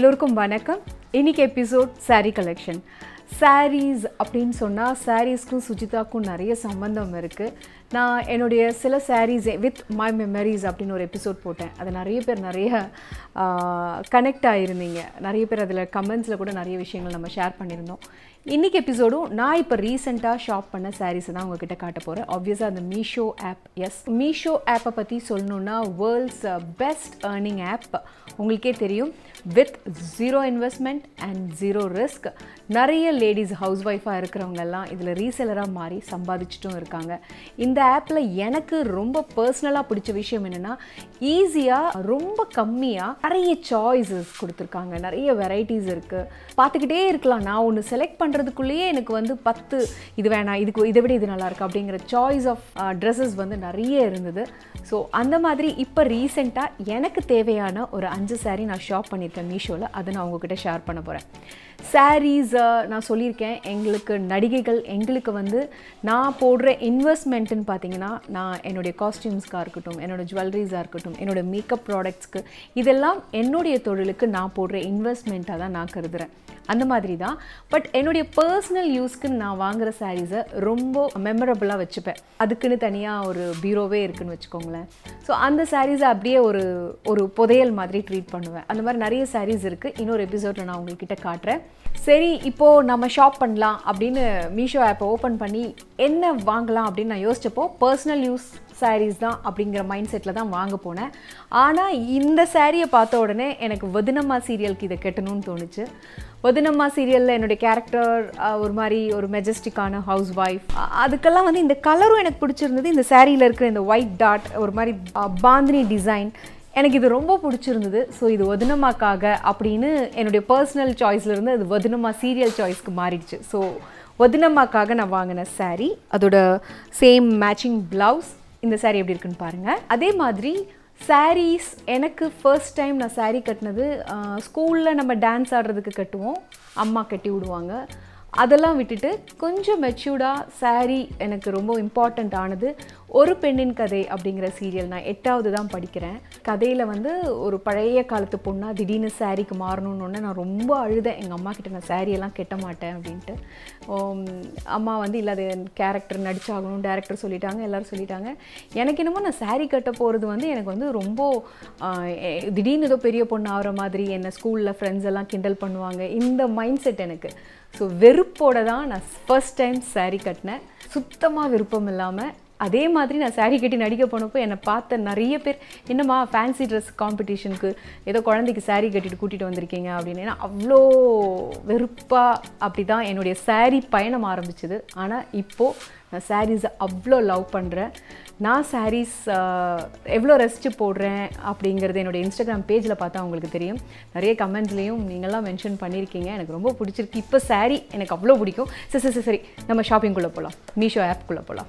எல்லோருக்கும் வணக்கம் இன்னைக்கு எபிசோட் saree கலெக்ஷன் sarees அப்படின்னு சொன்னால் சாரீஸ்க்கும் சுஜிதாக்கும் நிறைய சம்பந்தம் இருக்குது நான் என்னுடைய சில sarees வித் மை மெமரிஸ் அப்படின்னு ஒரு எபிசோட் போட்டேன் அது நிறைய பேர் நிறைய கனெக்ட் ஆகிருந்தீங்க நிறைய பேர் அதில் கமெண்ட்ஸில் கூட நிறைய விஷயங்கள் நம்ம ஷேர் பண்ணியிருந்தோம் இன்றைக்கி எபிசோடும் நான் இப்போ ரீசெண்டாக ஷாப் பண்ண சாரீஸை தான் உங்ககிட்ட காட்ட போகிறேன் ஆப்வியஸாக அந்த மீஷோ ஆப் எஸ் மீஷோ ஆப்பை பற்றி சொல்லணுன்னா வேர்ல்ட்ஸ் பெஸ்ட் ஏர்னிங் ஆப் உங்களுக்கே தெரியும் with zero investment and zero risk நிறைய லேடிஸ் ஹவுஸ் ஒய்ஃபாக இருக்கிறவங்கெல்லாம் இதில் ரீசெலராக மாறி சம்பாதிச்சிட்டும் இருக்காங்க இந்த ஆப்பில் எனக்கு ரொம்ப பர்சனலாக பிடிச்ச விஷயம் என்னென்னா ஈஸியாக ரொம்ப கம்மியாக நிறைய சாய்ஸஸ் கொடுத்துருக்காங்க நிறைய வெரைட்டிஸ் இருக்குது பார்த்துக்கிட்டே இருக்கலாம் நான் ஒன்று செலக்ட் பண்ணுறதுக்குள்ளேயே எனக்கு வந்து பத்து இது வேணாம் இதுக்கு இதை விட இது நல்லா இருக்கு அப்படிங்கிற சாய்ஸ் ஆஃப் ட்ரெஸ்ஸஸ் வந்து நிறைய இருந்தது ஸோ அந்த மாதிரி இப்போ ரீசெண்டாக எனக்கு தேவையான ஒரு அஞ்சு saree நான் ஷாப் பண்ணியிருக்கேன் மீஷோவில் அதை நான் உங்ககிட்ட ஷேர் பண்ண போகிறேன் சாரீஸ் நான் சொல்லியிருக்கேன் எங்களுக்கு நடிகைகள் எங்களுக்கு வந்து நான் போடுற இன்வெஸ்ட்மெண்ட்டுன்னு பார்த்தீங்கன்னா நான் என்னுடைய காஸ்டியூம்ஸ்க்காக இருக்கட்டும் என்னோடய ஜுவல்லரிஸாக இருக்கட்டும் என்னோடய மேக்கப் ப்ராடக்ட்ஸ்க்கு இதெல்லாம் என்னுடைய தொழிலுக்கு நான் போடுற இன்வெஸ்ட்மெண்ட்டாக தான் நான் கருதுகிறேன் அந்த மாதிரி தான் பட் என்னுடைய பர்சனல் யூஸ்க்கு நான் வாங்குகிற சாரீஸை ரொம்ப மெமரபுளாக வச்சுப்பேன் அதுக்குன்னு தனியாக ஒரு பீரோவே இருக்குன்னு வச்சுக்கோங்களேன் ஸோ அந்த சாரீஸை அப்படியே ஒரு ஒரு புதையல் மாதிரி ட்ரீட் பண்ணுவேன் அந்த மாதிரி நிறைய சாரீஸ் இருக்குது இன்னொரு எபிசோடில் நான் உங்கள்கிட்ட காட்டுறேன் சரி இப்போது நம்ம ஷாப் பண்ணலாம் அப்படின்னு மீஷோ ஆப்பை ஓப்பன் பண்ணி என்ன வாங்கலாம் அப்படின்னு நான் யோசிச்சப்போ பர்சனல் யூஸ் சாரீஸ் தான் அப்படிங்கிற மைண்ட் செட்டில் தான் வாங்க போனேன் ஆனால் இந்த சாரியை பார்த்த உடனே எனக்கு வதினம்மா சீரியலுக்கு இதை கெட்டணும்னு தோணுச்சு வதினம்மா சீரியலில் என்னுடைய கேரக்டர் ஒரு மாதிரி ஒரு மெஜஸ்டிக்கான ஹவுஸ் ஒய்ஃப் அதுக்கெல்லாம் வந்து இந்த கலரும் எனக்கு பிடிச்சிருந்தது இந்த சாரியில் இருக்கிற இந்த ஒயிட் டாட் ஒரு மாதிரி பாந்தினி டிசைன் எனக்கு இது ரொம்ப பிடிச்சிருந்தது ஸோ இது வதினமாக்காக அப்படின்னு என்னுடைய பர்சனல் சாய்ஸ்லேருந்து அது வதினமா சீரியல் சாய்ஸ்க்கு மாறிடுச்சு ஸோ வதினமாக்காக நான் வாங்கின சாரீ அதோட சேம் மேட்சிங் ப்ளவுஸ் இந்த சாரீ எப்படி இருக்குன்னு பாருங்கள் அதே மாதிரி சாரீஸ் எனக்கு ஃபர்ஸ்ட் டைம் நான் சாரீ கட்டினது ஸ்கூலில் நம்ம டான்ஸ் ஆடுறதுக்கு கட்டுவோம் அம்மா கட்டி விடுவாங்க அதெல்லாம் விட்டுட்டு கொஞ்சம் மெச்சூர்டாக சாரீ எனக்கு ரொம்ப இம்பார்ட்டண்ட் ஆனது ஒரு பெண்ணின் கதை அப்படிங்கிற சீரியல் நான் எட்டாவது தான் படிக்கிறேன் கதையில் வந்து ஒரு பழைய காலத்து பொண்ணாக திடீர்னு சாரீக்கு மாறணுன்னு நான் ரொம்ப அழுதேன் எங்கள் அம்மா கிட்ட நான் சாரியெல்லாம் கெட்ட மாட்டேன் அப்படின்ட்டு அம்மா வந்து இல்லாத கேரக்டர் நடிச்சாகணும் டேரக்டர் சொல்லிட்டாங்க எல்லோரும் சொல்லிட்டாங்க எனக்கு என்னமோ நான் சாரீ கட்ட போகிறது வந்து எனக்கு வந்து ரொம்ப திடீர்னு ஏதோ பெரிய பொண்ணு ஆகிற மாதிரி என்னை ஸ்கூலில் ஃப்ரெண்ட்ஸ் எல்லாம் கிண்டல் பண்ணுவாங்க இந்த மைண்ட் செட் எனக்கு ஸோ வெறுப்போட தான் நான் ஃபர்ஸ்ட் டைம் சாரீ கட்டினேன் சுத்தமாக விருப்பம் இல்லாமல் அதே மாதிரி நான் சாரீ கட்டி நடிக்க போனப்போ என்னை பார்த்த நிறைய பேர் என்னம்மா ஃபேன்சி ட்ரெஸ் காம்படிஷனுக்கு ஏதோ குழந்தைக்கு சாரீ கட்டிட்டு கூட்டிகிட்டு வந்திருக்கீங்க அப்படின்னு ஏன்னா அவ்வளோ வெறுப்பாக அப்படி தான் என்னுடைய சாரீ பயணம் ஆரம்பிச்சுது ஆனால் இப்போது நான் சாரீஸை அவ்வளோ லவ் பண்ணுறேன் நான் சாரீஸ் எவ்வளோ ரசித்து போடுறேன் அப்படிங்கிறது என்னோடய இன்ஸ்டாகிராம் பேஜில் பார்த்தா உங்களுக்கு தெரியும் நிறைய கமெண்ட்லேயும் நீங்கள்லாம் மென்ஷன் பண்ணியிருக்கீங்க எனக்கு ரொம்ப பிடிச்சிருக்கு இப்போ சாரீ எனக்கு அவ்வளோ பிடிக்கும் சரி சரி சரி நம்ம ஷாப்பிங்குள்ளே போகலாம் மீஷோ ஆப்குள்ளே போகலாம்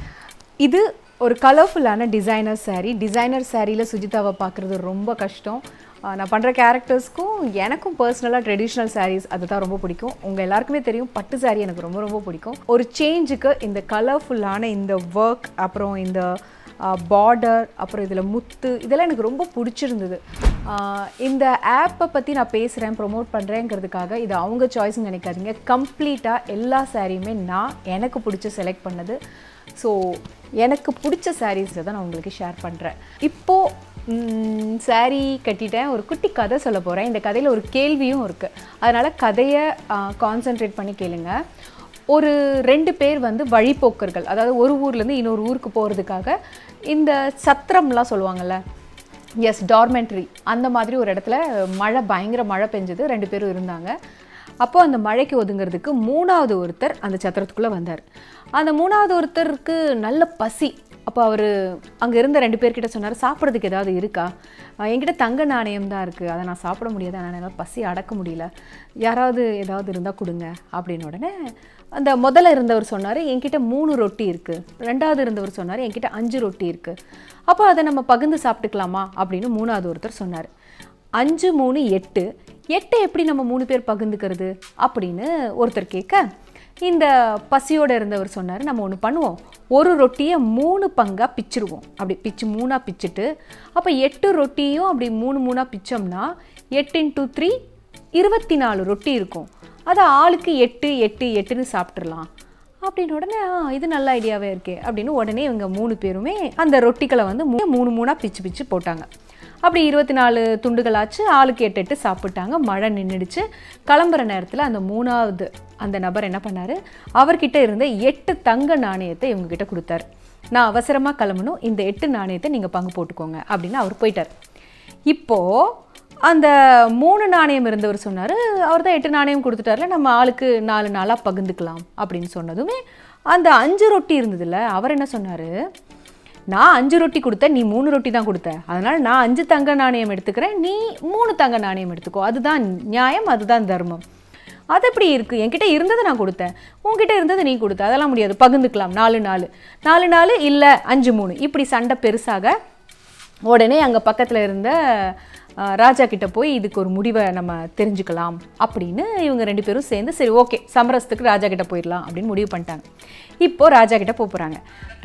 இது ஒரு கலர்ஃபுல்லான டிசைனர் சாரீ டிசைனர் சாரியில் சுஜிதாவை பார்க்குறது ரொம்ப கஷ்டம் நான் பண்ணுற கேரக்டர்ஸ்க்கும் எனக்கும் பர்சனலாக ட்ரெடிஷ்னல் சாரீஸ் அதுதான் ரொம்ப பிடிக்கும் உங்கள் எல்லாருக்குமே தெரியும் பட்டு சாரீ எனக்கு ரொம்ப ரொம்ப பிடிக்கும் ஒரு சேஞ்சுக்கு இந்த கலர்ஃபுல்லான இந்த ஒர்க் அப்புறம் இந்த பார்டர் அப்புறம் இதில் முத்து இதெல்லாம் எனக்கு ரொம்ப பிடிச்சிருந்தது இந்த ஆப்பை பற்றி நான் பேசுகிறேன் ப்ரொமோட் பண்ணுறேங்கிறதுக்காக இது அவங்க சாய்ஸ்னு நினைக்காதீங்க கம்ப்ளீட்டாக எல்லா சாரியுமே நான் எனக்கு பிடிச்ச செலக்ட் பண்ணது ஸோ எனக்கு பிடிச்ச சாரீஸை தான் நான் உங்களுக்கு ஷேர் பண்ணுறேன் இப்போது சாரீ கட்டிட்டேன் ஒரு குட்டி கதை சொல்ல போகிறேன் இந்த கதையில் ஒரு கேள்வியும் இருக்குது அதனால் கதையை கான்சென்ட்ரேட் பண்ணி கேளுங்க ஒரு ரெண்டு பேர் வந்து வழிப்போக்கர்கள் அதாவது ஒரு ஊர்லேருந்து இன்னொரு ஊருக்கு போகிறதுக்காக இந்த சத்திரம்லாம் சொல்லுவாங்கள்ல எஸ் டார்மெண்ட்ரி அந்த மாதிரி ஒரு இடத்துல மழை பயங்கர மழை பெஞ்சது ரெண்டு பேரும் இருந்தாங்க அப்போது அந்த மழைக்கு ஒதுங்கிறதுக்கு மூணாவது ஒருத்தர் அந்த சத்திரத்துக்குள்ளே வந்தார் அந்த மூணாவது ஒருத்தருக்கு நல்ல பசி அப்போ அவர் அங்கே இருந்த ரெண்டு பேர்கிட்ட சொன்னார் சாப்பிட்றதுக்கு ஏதாவது இருக்கா என்கிட்ட தங்க நாணயம் தான் இருக்குது அதை நான் சாப்பிட முடியாது ஆனால் என்னால் பசி அடக்க முடியல யாராவது ஏதாவது இருந்தால் கொடுங்க அப்படின்னு உடனே அந்த முதல்ல இருந்தவர் சொன்னார் என்கிட்ட மூணு ரொட்டி இருக்குது ரெண்டாவது இருந்தவர் சொன்னார் என்கிட்ட அஞ்சு ரொட்டி இருக்குது அப்போ அதை நம்ம பகிர்ந்து சாப்பிட்டுக்கலாமா அப்படின்னு மூணாவது ஒருத்தர் சொன்னார் அஞ்சு மூணு எட்டு எட்டை எப்படி நம்ம மூணு பேர் பகிர்ந்துக்கிறது அப்படின்னு ஒருத்தர் கேட்க இந்த பசியோடு இருந்தவர் சொன்னார் நம்ம ஒன்று பண்ணுவோம் ஒரு ரொட்டியை மூணு பங்காக பிச்சிருவோம் அப்படி பிச்சு மூணாக பிச்சுட்டு அப்போ எட்டு ரொட்டியும் அப்படி மூணு மூணாக பிச்சோம்னா எட்டு இன்ட்டு த்ரீ இருபத்தி நாலு ரொட்டி இருக்கும் அதை ஆளுக்கு எட்டு எட்டு எட்டுன்னு சாப்பிட்றலாம் அப்படின்னு உடனே ஆ இது நல்ல ஐடியாவே இருக்கே அப்படின்னு உடனே இவங்க மூணு பேருமே அந்த ரொட்டிகளை வந்து மூ- மூணு மூணாக பிச்சு பிச்சு போட்டாங்க அப்படி இருபத்தி நாலு துண்டுகளாச்சு ஆளுக்கு எட்டு எட்டு சாப்பிட்டாங்க மழை நின்றுடுச்சு கிளம்புற நேரத்தில் அந்த மூணாவது அந்த நபர் என்ன பண்ணார் அவர்கிட்ட இருந்த எட்டு தங்க நாணயத்தை இவங்க கிட்ட கொடுத்தாரு நான் அவசரமாக கிளம்பணும் இந்த எட்டு நாணயத்தை நீங்கள் பங்கு போட்டுக்கோங்க அப்படின்னு அவர் போயிட்டார் இப்போது அந்த மூணு நாணயம் இருந்தவர் சொன்னார் அவர் தான் எட்டு நாணயம் கொடுத்துட்டார்ல நம்ம ஆளுக்கு நாலு நாளாக பகிர்ந்துக்கலாம் அப்படின்னு சொன்னதுமே அந்த அஞ்சு ரொட்டி இருந்ததுல்ல அவர் என்ன சொன்னார் நான் அஞ்சு ரொட்டி கொடுத்தேன் நீ மூணு ரொட்டி தான் கொடுத்த அதனால் நான் அஞ்சு தங்க நாணயம் எடுத்துக்கிறேன் நீ மூணு தங்க நாணயம் எடுத்துக்கோ அதுதான் நியாயம் அதுதான் தர்மம் அது எப்படி இருக்குது என்கிட்ட இருந்ததை நான் கொடுத்தேன் உன்கிட்ட இருந்ததை நீ கொடுத்த அதெல்லாம் முடியாது பகிர்ந்துக்கலாம் நாலு நாலு நாலு நாலு இல்லை அஞ்சு மூணு இப்படி சண்டை பெருசாக உடனே அங்கே பக்கத்தில் இருந்த அஹ், ராஜா கிட்ட போய் இதுக்கு ஒரு முடிவை நம்ம தெரிஞ்சுக்கலாம் அப்படின்னு இவங்க ரெண்டு பேரும் சேர்ந்து சரி ஓகே சமரசத்துக்கு ராஜா கிட்ட போயிடலாம் அப்படின்னு முடிவு பண்ணிட்டாங்க இப்போ ராஜா கிட்ட போக போகிறாங்க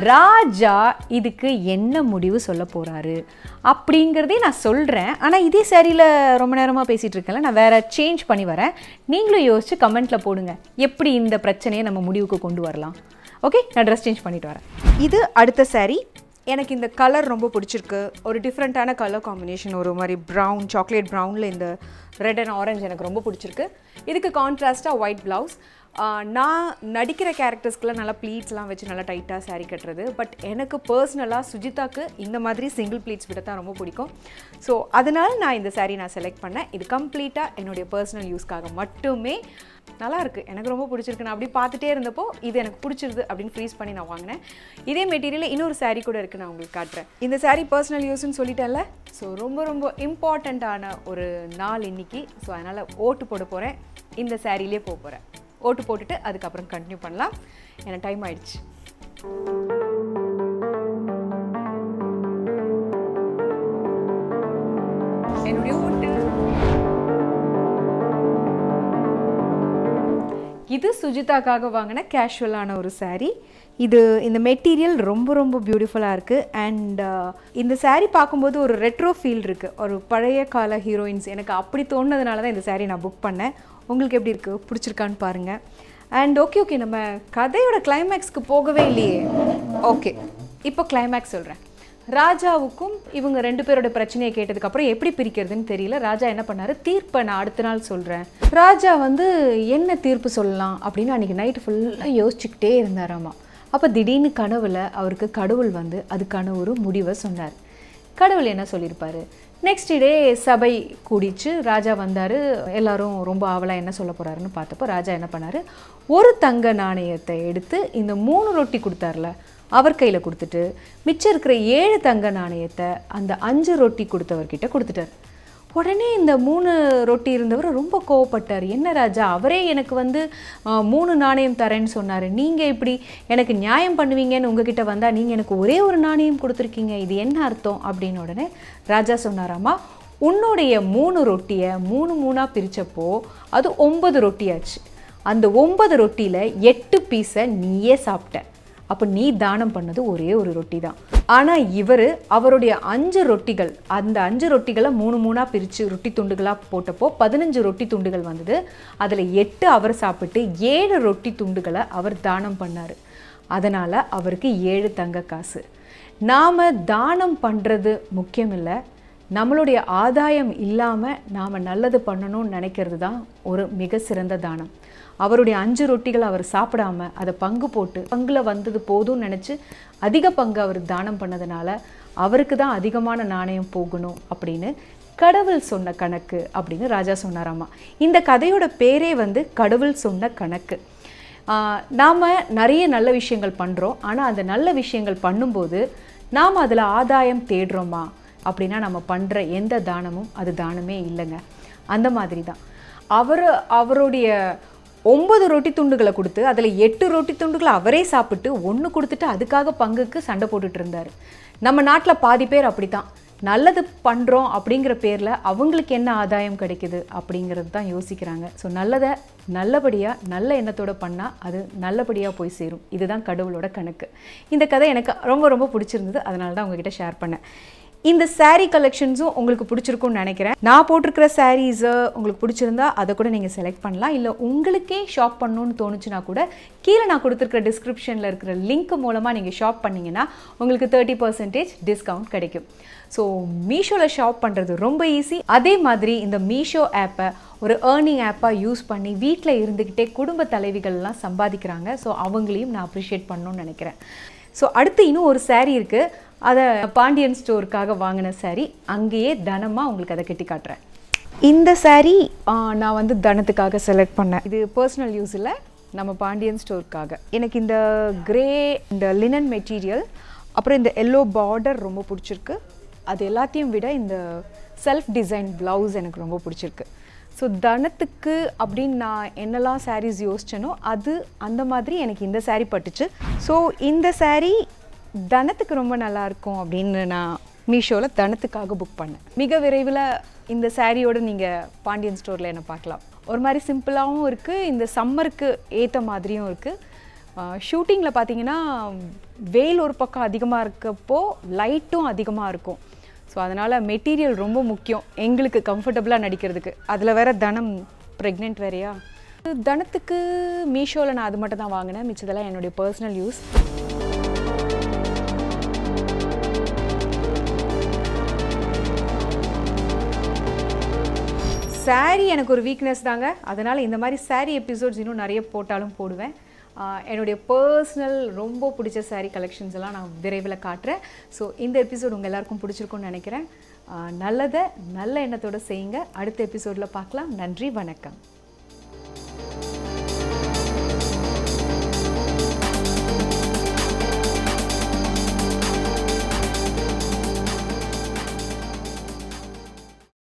ராஜா இதுக்கு என்ன முடிவு சொல்ல போகிறாரு அப்படிங்கிறதே நான் சொல்கிறேன் ஆனால் இதே சரியில் ரொம்ப நேரமாக பேசிகிட்டு இருக்கேன்ல நான் வேற சேஞ்ச் பண்ணி வரேன் நீங்களும் யோசிச்சு கமெண்ட்டில் போடுங்க எப்படி இந்த பிரச்சனையை நம்ம முடிவுக்கு கொண்டு வரலாம் ஓகே நான் ட்ரெஸ் சேஞ்ச் பண்ணிட்டு வரேன் இது அடுத்த saree எனக்கு இந்த கலர் ரொம்ப பிடிச்சிருக்கு ஒரு டிஃப்ரெண்ட்டான கலர் காம்பினேஷன் ஒரு மாதிரி ப்ரௌன் சாக்லேட் ப்ரௌனில் இந்த ரெட் அண்ட் ஆரஞ்சு எனக்கு ரொம்ப பிடிச்சிருக்கு இதுக்கு கான்ட்ராஸ்ட்டாக ஒயிட் ப்ளவுஸ் நான் நடிக்கிற கேரக்டர்ஸ்க்குலாம் நல்லா ப்ளீட்ஸ்லாம் வச்சு நல்லா டைட்டாக saree கட்டுறது பட் எனக்கு பர்சனலாக சுஜிதாக்கு இந்த மாதிரி சிங்கிள் ப்ளீட்ஸ் விட தான் ரொம்ப பிடிக்கும் ஸோ அதனால் நான் இந்த saree நான் செலக்ட் பண்ணேன் இது கம்ப்ளீட்டாக என்னுடைய பர்சனல் யூஸ்க்காக மட்டுமே நல்லா இருக்கு எனக்கு ரொம்ப பிடிச்சிருக்கு நான் அப்படி பார்த்துட்டே இருந்தப்போ இது எனக்கு பிடிச்சிருது அப்படின்னு ஃப்ரீஸ் பண்ணி நான் வாங்கினேன் இதே மெட்டீரியலில் இன்னொரு saree கூட இருக்குது நான் உங்களுக்கு காட்டுறேன் இந்த saree பர்சனல் யூஸ்னு சொல்லிட்டேன்ல ஸோ ரொம்ப ரொம்ப இம்பார்ட்டண்ட்டான ஒரு நாள் இன்னைக்கு ஸோ அதனால் ஓட்டு போட போகிறேன் இந்த சாரிலே போக போகிறேன் ஓட்டு போட்டுட்டு அதுக்கப்புறம் கண்டினியூ பண்ணலாம் எனக்கு டைம் ஆயிடுச்சு என்னுடைய ஓட்டு இது சுஜிதாக்காக வாங்கின கேஷுவலான ஒரு saree இது இந்த மெட்டீரியல் ரொம்ப ரொம்ப பியூட்டிஃபுல்லாக இருக்குது அண்ட் இந்த saree பார்க்கும்போது ஒரு ரெட்ரோ ஃபீல் இருக்குது ஒரு பழைய கால ஹீரோயின்ஸ் எனக்கு அப்படி தோணுனதுனால தான் இந்த saree நான் புக் பண்ணேன் உங்களுக்கு எப்படி இருக்குது பிடிச்சிருக்கான்னு பாருங்கள் அண்ட் ஓகே ஓகே நம்ம கதையோட கிளைமேக்ஸ்க்கு போகவே இல்லையே ஓகே இப்போ கிளைமேக்ஸ் சொல்கிறேன் ராஜாவுக்கும் இவங்க ரெண்டு பேரோட பிரச்சனையை கேட்டதுக்கப்புறம் எப்படி பிரிக்கிறதுன்னு தெரியல ராஜா என்ன பண்ணாரு தீர்ப்பை நான் அடுத்த நாள் சொல்கிறேன் ராஜா வந்து என்ன தீர்ப்பு சொல்லலாம் அப்படின்னு அன்றைக்கி நைட்டு ஃபுல்லாக யோசிச்சுக்கிட்டே இருந்தாராமா அப்போ திடீர்னு கனவுல அவருக்கு கடவுள் வந்து அதுக்கான ஒரு முடிவை சொன்னார் கடவுள் என்ன சொல்லியிருப்பாரு நெக்ஸ்ட் டே சபை கூடிச்சு ராஜா வந்தார் எல்லாரும் ரொம்ப ஆவலாக என்ன சொல்ல போகிறாருன்னு பார்த்தப்போ ராஜா என்ன பண்ணார் ஒரு தங்க நாணயத்தை எடுத்து இந்த மூணு ரொட்டி கொடுத்தார்ல அவர் கையில் கொடுத்துட்டு மிச்சம் இருக்கிற ஏழு தங்க நாணயத்தை அந்த அஞ்சு ரொட்டி கொடுத்தவர்கிட்ட கொடுத்துட்டார் உடனே இந்த மூணு ரொட்டி இருந்தவர் ரொம்ப கோவப்பட்டார் என்ன ராஜா அவரே எனக்கு வந்து ஆ, மூணு நாணயம் தரேன்னு சொன்னார் நீங்கள் இப்படி எனக்கு நியாயம் பண்ணுவீங்கன்னு உங்ககிட்ட வந்தால் நீங்கள் எனக்கு ஒரே ஒரு நாணயம் கொடுத்துருக்கீங்க இது என்ன அர்த்தம் அப்படின்னு உடனே ராஜா சொன்னாராமா உன்னுடைய மூணு ரொட்டியை மூணு மூணாக பிரித்தப்போ அது ஒன்பது ரொட்டியாச்சு அந்த ஒன்பது ரொட்டியில் எட்டு பீஸை நீயே சாப்பிட்ட அப்போ நீ தானம் பண்ணது ஒரே ஒரு ரொட்டி தான் ஆனால் இவர் அவருடைய அஞ்சு ரொட்டிகள் அந்த அஞ்சு ரொட்டிகளை மூணு மூணாக பிரித்து ரொட்டி துண்டுகளாக போட்டப்போ பதினஞ்சு ரொட்டி துண்டுகள் வந்தது அதில் எட்டு அவர் சாப்பிட்டு ஏழு ரொட்டி துண்டுகளை அவர் தானம் பண்ணார் அதனால் அவருக்கு ஏழு தங்க காசு நாம் தானம் பண்ணுறது முக்கியம் இல்லை நம்மளுடைய ஆதாயம் இல்லாமல் நாம் நல்லது பண்ணணும்னு நினைக்கிறது தான் ஒரு மிக சிறந்த தானம் அவருடைய அஞ்சு ரொட்டிகளை அவர் சாப்பிடாம அதை பங்கு போட்டு பங்கில் வந்தது போதும்னு நினச்சி அதிக பங்கு அவர் தானம் பண்ணதுனால அவருக்கு தான் அதிகமான நாணயம் போகணும் அப்படின்னு கடவுள் சொன்ன கணக்கு அப்படின்னு ராஜா சொன்னாராமா இந்த கதையோட பேரே வந்து கடவுள் சொன்ன கணக்கு நாம் நிறைய நல்ல விஷயங்கள் பண்ணுறோம் ஆனால் அந்த நல்ல விஷயங்கள் பண்ணும்போது நாம் அதில் ஆதாயம் தேடுறோமா அப்படின்னா நம்ம பண்ணுற எந்த தானமும் அது தானமே இல்லைங்க அந்த மாதிரி தான் அவர் அவருடைய ஒன்பது ரொட்டி துண்டுகளை கொடுத்து அதில் எட்டு ரொட்டி துண்டுகளை அவரே சாப்பிட்டு ஒன்று கொடுத்துட்டு அதுக்காக பங்குக்கு சண்டை போட்டுட்டு இருந்தார் நம்ம நாட்டில் பாதி பேர் அப்படித்தான் நல்லது பண்ணுறோம் அப்படிங்கிற பேரில் அவங்களுக்கு என்ன ஆதாயம் கிடைக்குது அப்படிங்கிறது தான் யோசிக்கிறாங்க ஸோ நல்லதை நல்லபடியாக நல்ல எண்ணத்தோட பண்ணால் அது நல்லபடியாக போய் சேரும் இதுதான் கடவுளோட கணக்கு இந்த கதை எனக்கு ரொம்ப ரொம்ப பிடிச்சிருந்தது அதனால தான் உங்ககிட்ட ஷேர் பண்ணேன் இந்த saree கலெக்ஷன்ஸும் உங்களுக்கு பிடிச்சிருக்கும்னு நினைக்கிறேன் நான் போட்டிருக்கிற சாரீஸை உங்களுக்கு பிடிச்சிருந்தா அதை கூட நீங்கள் செலக்ட் பண்ணலாம் இல்லை உங்களுக்கே ஷாப் பண்ணணும்னு தோணுச்சுன்னா கூட கீழே நான் கொடுத்துருக்கிற டிஸ்கிரிப்ஷனில் இருக்கிற லிங்க் மூலமாக நீங்கள் ஷாப் பண்ணிங்கன்னா உங்களுக்கு தேர்ட்டி பர்சன்டேஜ் டிஸ்கவுண்ட் கிடைக்கும் ஸோ மீஷோவில் ஷாப் பண்ணுறது ரொம்ப ஈஸி அதே மாதிரி இந்த மீஷோ ஆப்பை ஒரு ஏர்னிங் ஆப்பாக யூஸ் பண்ணி வீட்டில் இருந்துக்கிட்டே குடும்ப தலைவிகள்லாம் சம்பாதிக்கிறாங்க ஸோ அவங்களையும் நான் அப்ரிஷியேட் பண்ணணும்னு நினைக்கிறேன் ஸோ அடுத்து இன்னும் ஒரு saree இருக்குது அதை பாண்டியன் ஸ்டோருக்காக வாங்கின saree அங்கேயே தனமாக உங்களுக்கு அதை கட்டி காட்டுறேன் இந்த saree ஆ, நான் வந்து தனத்துக்காக செலக்ட் பண்ணேன் இது பர்சனல் யூஸ் இல்லை நம்ம பாண்டியன் ஸ்டோருக்காக எனக்கு இந்த கிரே இந்த லினன் மெட்டீரியல் அப்புறம் இந்த எல்லோ பார்டர் ரொம்ப பிடிச்சிருக்கு அது எல்லாத்தையும் விட இந்த செல்ஃப் டிசைன் ப்ளவுஸ் எனக்கு ரொம்ப பிடிச்சிருக்கு ஸோ தனத்துக்கு அப்படின்னு நான் என்னெல்லாம் sarees யோசிச்சேனோ அது அந்த மாதிரி எனக்கு இந்த saree பட்டுச்சு ஸோ இந்த saree தனத்துக்கு ரொம்ப நல்லா இருக்கும் அப்படின்னு நான் மீஷோவில் தனத்துக்காக புக் பண்ணேன் மிக விரைவில் இந்த சாரியோட நீங்கள் பாண்டியன் ஸ்டோரில் என்ன பார்க்கலாம் ஒரு மாதிரி சிம்பிளாகவும் இருக்குது இந்த சம்மருக்கு ஏற்ற மாதிரியும் இருக்குது ஷூட்டிங்கில் பார்த்தீங்கன்னா வெயில் ஒரு பக்கம் அதிகமாக இருக்கப்போ லைட்டும் அதிகமாக இருக்கும் ஸோ அதனால் மெட்டீரியல் ரொம்ப முக்கியம் எங்களுக்கு கம்ஃபர்டபுளாக நடிக்கிறதுக்கு அதில் வேற தனம் ப்ரெக்னென்ட் வேறையா தனத்துக்கு மீஷோவில் நான் அது மட்டும் தான் வாங்கினேன் மிச்சதெல்லாம் என்னுடைய பர்சனல் யூஸ் saree எனக்கு ஒரு வீக்னஸ் தாங்க அதனால் இந்த மாதிரி saree எபிசோட்ஸ் இன்னும் நிறைய போட்டாலும் போடுவேன் ஆஹ் என்னுடைய பர்சனல் ரொம்ப பிடிச்ச saree கலெக்ஷன்ஸ் எல்லாம் நான் விரைவில் காட்டுறேன் ஸோ இந்த எபிசோட் உங்கள் எல்லாருக்கும் பிடிச்சிருக்கும்னு நினைக்கிறேன் ஆஹ் நல்லதை நல்ல எண்ணத்தோட செய்யுங்க அடுத்த எபிசோடில் பார்க்கலாம் நன்றி வணக்கம்